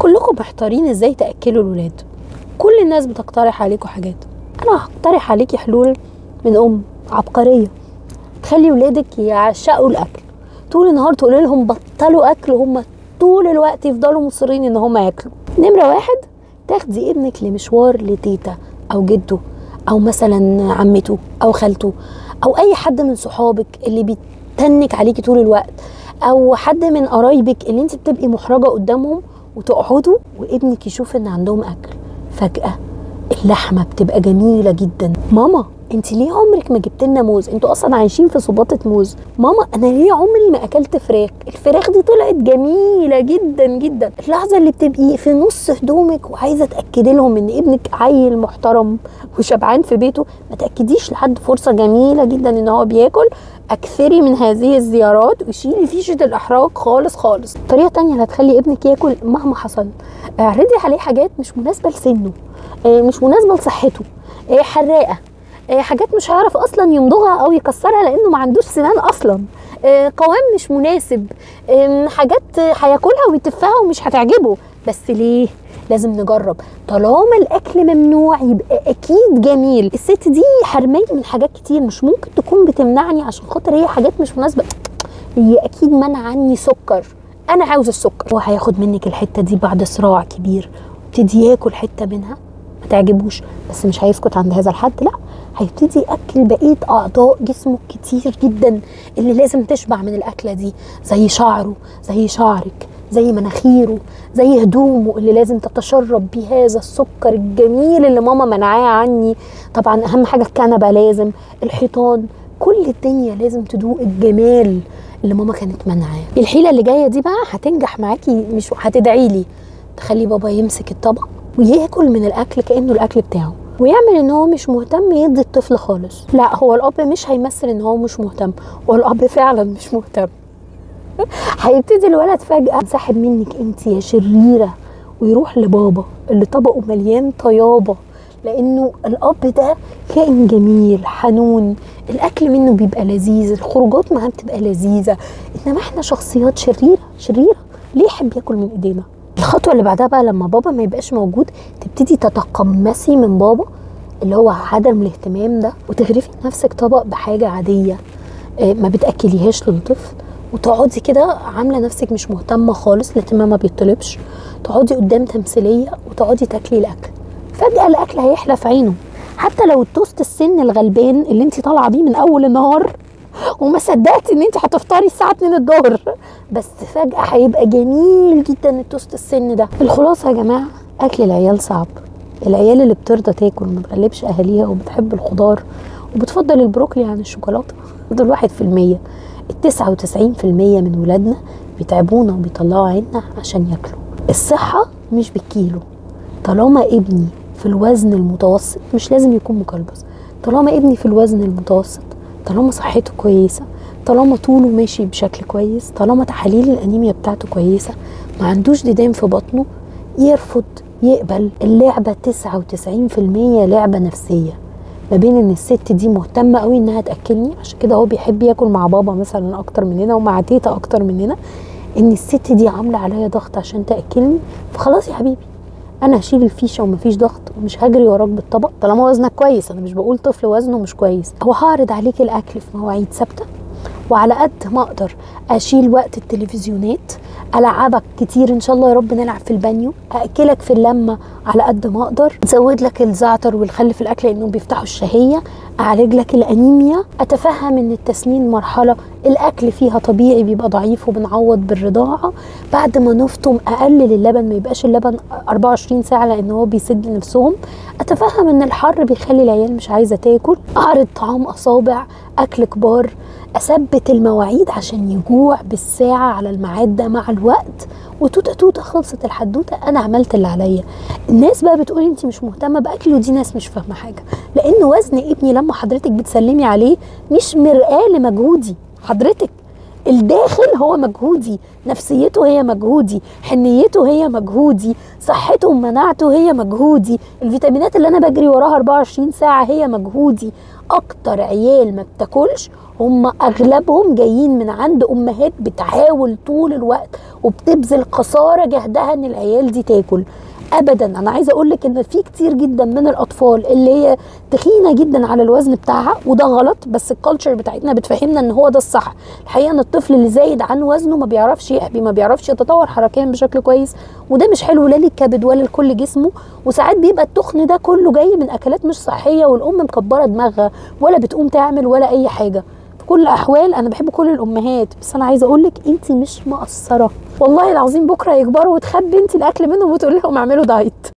كلكم محتارين ازاي تاكلوا الولاد كل الناس بتقترح عليكم حاجات انا هقترح عليكي حلول من ام عبقريه تخلي ولادك يعشقوا الاكل طول النهار تقولي لهم بطلوا اكل هم طول الوقت يفضلوا مصرين ان هم ياكلوا نمره واحد تاخدي ابنك لمشوار لتيتا او جده او مثلا عمته او خالته او اي حد من صحابك اللي بيتنك عليكي طول الوقت او حد من قرايبك اللي انت بتبقي محرجه قدامهم وتقعدوا وابنك يشوف ان عندهم اكل فجاه اللحمه بتبقى جميله جدا ماما انت ليه عمرك ما جبت لنا موز انتوا اصلا عايشين في صباطه موز ماما انا ليه عمري ما اكلت فراخ الفراخ دي طلعت جميله جدا جدا اللحظه اللي بتبقي في نص هدومك وعايزه تاكدي لهم ان ابنك عيل محترم وشبعان في بيته ما تاكديش لحد فرصه جميله جدا ان هو بياكل اكثري من هذه الزيارات وشيلي فيشه الاحراج خالص خالص طريقه تانية اللي هتخلي ابنك ياكل مهما حصل اعرضي عليه حاجات مش مناسبه لسنه آه، مش مناسبه لصحته آه، حراقه آه، حاجات مش هيعرف اصلا يمضغها او يكسرها لانه ما عندوش سنان اصلا آه، قوام مش مناسب آم، حاجات هياكلها ويتفها ومش هتعجبه بس ليه لازم نجرب طالما الاكل ممنوع يبقى اكيد جميل الست دي حرماني من حاجات كتير مش ممكن تكون بتمنعني عشان خاطر هي حاجات مش مناسبه هي اكيد منع عني سكر انا عاوز السكر هو هياخد منك الحته دي بعد صراع كبير وابتدي ياكل حته منها ما تعجبوش بس مش هيسكت عند هذا الحد لا هيبتدي ياكل بقيه اعضاء جسمه كتير جدا اللي لازم تشبع من الاكله دي زي شعره زي شعرك زي مناخيره زي هدومه اللي لازم تتشرب بهذا السكر الجميل اللي ماما منعاه عني طبعا اهم حاجه الكنبه لازم الحيطان كل الدنيا لازم تدوق الجمال اللي ماما كانت منعاه الحيله اللي جايه دي بقى هتنجح معاكي مش هتدعي لي تخلي بابا يمسك الطبق وياكل من الاكل كانه الاكل بتاعه ويعمل ان هو مش مهتم يدي الطفل خالص لا هو الاب مش هيمثل ان هو مش مهتم هو الاب فعلا مش مهتم هيبتدي الولد فجاه ينسحب منك انت يا شريره ويروح لبابا اللي طبقه مليان طيابه لانه الاب ده كائن جميل حنون الاكل منه بيبقى لذيذ الخروجات معاه بتبقى لذيذه انما احنا شخصيات شريره شريره ليه يحب ياكل من ايدينا الخطوه اللي بعدها بقى لما بابا ما يبقاش موجود تبتدي تتقمصي من بابا اللي هو عدم الاهتمام ده وتغرفي نفسك طبق بحاجه عاديه آه، ما بتاكليهاش للطفل وتقعدي كده عامله نفسك مش مهتمه خالص الاهتمام ما بيطلبش تقعدي قدام تمثيليه وتقعدي تاكلي الاكل فجاه الاكل هيحلى في عينه حتى لو التوست السن الغلبان اللي انت طالعه بيه من اول النهار وما صدقتي ان انت هتفطري الساعه 2 الظهر بس فجاه هيبقى جميل جدا التوست السن ده الخلاصه يا جماعه اكل العيال صعب العيال اللي بترضى تاكل وما تغلبش اهاليها وبتحب الخضار وبتفضل البروكلي عن الشوكولاته دول واحد في المية التسعة وتسعين في المية من ولادنا بيتعبونا وبيطلعوا عيننا عشان ياكلوا الصحة مش بالكيلو طالما ابني في الوزن المتوسط مش لازم يكون مكلبس طالما ابني في الوزن المتوسط طالما صحته كويسة طالما طوله ماشي بشكل كويس طالما تحاليل الأنيميا بتاعته كويسة ما عندوش ديدان في بطنه يرفض يقبل اللعبة 99% لعبة نفسية ما بين ان الست دي مهتمه قوي انها تاكلني عشان كده هو بيحب ياكل مع بابا مثلا اكتر مننا ومع تيتا اكتر مننا ان الست دي عامله عليا ضغط عشان تاكلني فخلاص يا حبيبي انا هشيل الفيشه ومفيش ضغط ومش هجري وراك بالطبق طالما وزنك كويس انا مش بقول طفل وزنه مش كويس هو هعرض عليك الاكل في مواعيد ثابته وعلى قد ما اقدر اشيل وقت التلفزيونات العبك كتير ان شاء الله يا رب نلعب في البانيو ااكلك في اللمه على قد ما اقدر ازود لك الزعتر والخل في الاكل لانهم بيفتحوا الشهيه اعالج لك الانيميا اتفهم ان التسنين مرحله الاكل فيها طبيعي بيبقى ضعيف وبنعوض بالرضاعه بعد ما نفطم اقلل اللبن ما يبقاش اللبن 24 ساعه لان هو بيسد نفسهم اتفهم ان الحر بيخلي العيال مش عايزه تاكل اعرض طعام اصابع اكل كبار اثبت المواعيد عشان يجوع بالساعه على الميعاد ده مع الوقت وتوته توته خلصت الحدوته انا عملت اللي عليا الناس بقى بتقول انت مش مهتمه باكلي ودي ناس مش فاهمه حاجه لان وزن ابني لما حضرتك بتسلمي عليه مش مرآه لمجهودي حضرتك الداخل هو مجهودي نفسيته هي مجهودي حنيته هي مجهودي صحته ومناعته هي مجهودي الفيتامينات اللي انا بجري وراها 24 ساعه هي مجهودي اكتر عيال ما بتاكلش هم اغلبهم جايين من عند امهات بتحاول طول الوقت وبتبذل قصارى جهدها ان العيال دي تاكل ابدا انا عايزه اقول لك ان في كتير جدا من الاطفال اللي هي تخينه جدا على الوزن بتاعها وده غلط بس الكالتشر بتاعتنا بتفهمنا ان هو ده الصح الحقيقه ان الطفل اللي زايد عن وزنه ما بيعرفش يحبي ما بيعرفش يتطور حركيا بشكل كويس وده مش حلو لا للكبد ولا لكل جسمه وساعات بيبقى التخن ده كله جاي من اكلات مش صحيه والام مكبره دماغها ولا بتقوم تعمل ولا اي حاجه في كل الاحوال انا بحب كل الامهات بس انا عايزه اقول لك انت مش مقصره والله العظيم بكره يكبروا وتخبي انت الاكل منهم وتقولي لهم اعملوا دايت